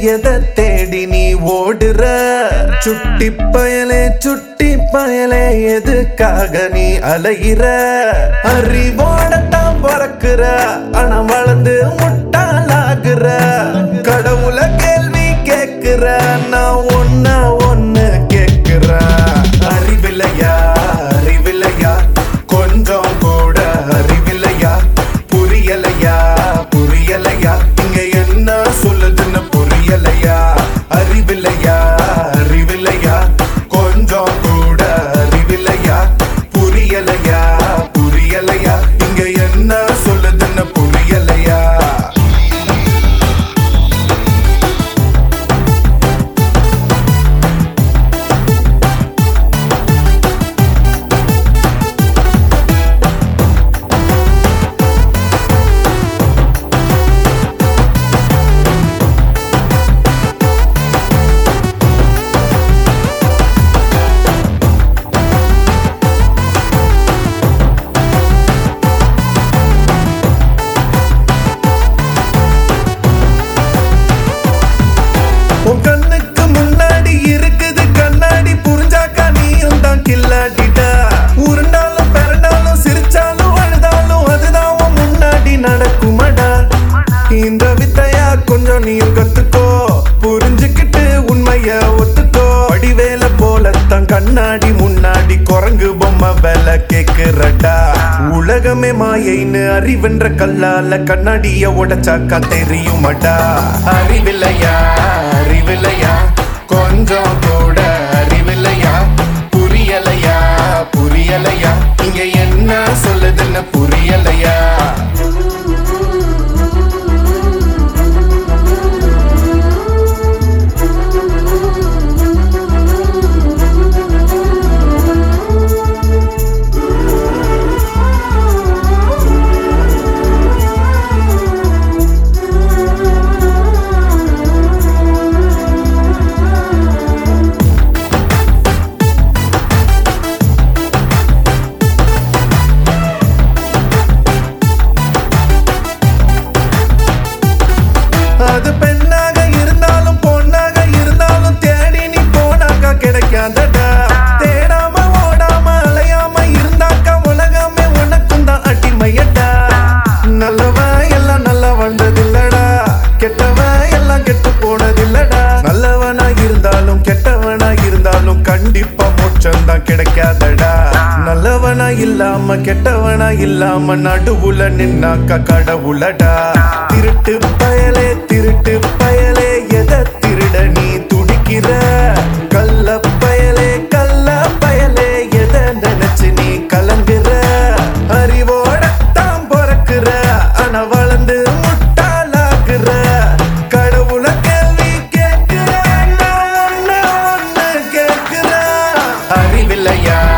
எதை தேடி நீ ஓடுற சுட்டி பயலே சுட்டி பயலே எதுக்காக நீ அலையிற அறிவோடத்தான் பிறக்குற ஆனா வளர்ந்து முட்டாளாகுற கடவுள கேள்வி கேக்குற நான் ஒன்ன ஒன்னு கேக்குற அறிவில்லையா அறிவில்லையா கொஞ்சம் கூட அறிவில்லையா புரியலையா புரியலையா இங்க என்ன சொல்லுதுன்னு புரியலையா அறிவில்லையா அறிவில்லையா கொஞ்சம் கூட அறிவில்லையா புரியலையா புரியலையா இங்க என்ன சொல்லுதுன்னு புரியலையா உன் கண்ணுக்கு முன்னாடி இருக்குது கண்ணாடி புரிஞ்சாக்கா நீயும் தான் கில்லாடிடா உருண்டாலும் பிறண்டாலும் சிரிச்சாலும் அழுதாலும் அதுதான் உன் முன்னாடி நடக்குமடா இந்த வித்தையா கொஞ்சம் நீயும் கத்துக்கோ புரிஞ்சுக்கிட்டு உண்மைய ஒத்துக்கோ வடிவேல போலத்தான் கண்ணாடி முன்னாடி குரங்கு பொம்மை வேலை கேக்குறடா உலகமே மாயைன்னு அறிவென்ற கல்லால கண்ணாடிய உடைச்சாக்கா தெரியுமடா அறிவில்லையா அறிவில்லையா கொஞ்சம் கூட அறிவில்லையா புரியலையா புரியலையா இங்க என்ன சொல்லுதுன்னு புரியலையா அது பெண்ணாக இருந்தாலும் பொண்ணாக இருந்தாலும் தேடி நீ போனாக்கா கிடைக்காதடா தேடாம ஓடாம அலையாம இருந்தாக்கா உலகமே உனக்கும் தான் அடிமையடா நல்லவன் எல்லாம் நல்லா வாழ்ந்ததில்லடா கெட்டவன் எல்லாம் கெட்டு போனதில்லடா நல்லவனா இருந்தாலும் கெட்டவனா இருந்தாலும் கண்டிப்பா மோட்சம் தான் கிடைக்காதடா நல்லவனா இல்லாம கெட்டவனா இல்லாம நடுவுல நின்னாக்கா கடவுளடா திருட்டு பயலே திருட்டு பயலே எதை திருட நீ துடிக்கிற கள்ள பயலே கள்ள பயலே எதை நினைச்சு நீ கலங்குற அறிவோடத்தான் பிறக்குற ஆனா வளர்ந்து முட்டாளாக்குற கடவுள கேள்வி கேட்கிற நான் ஒண்ணு ஒண்ணு கேட்கிற அறிவில்லையா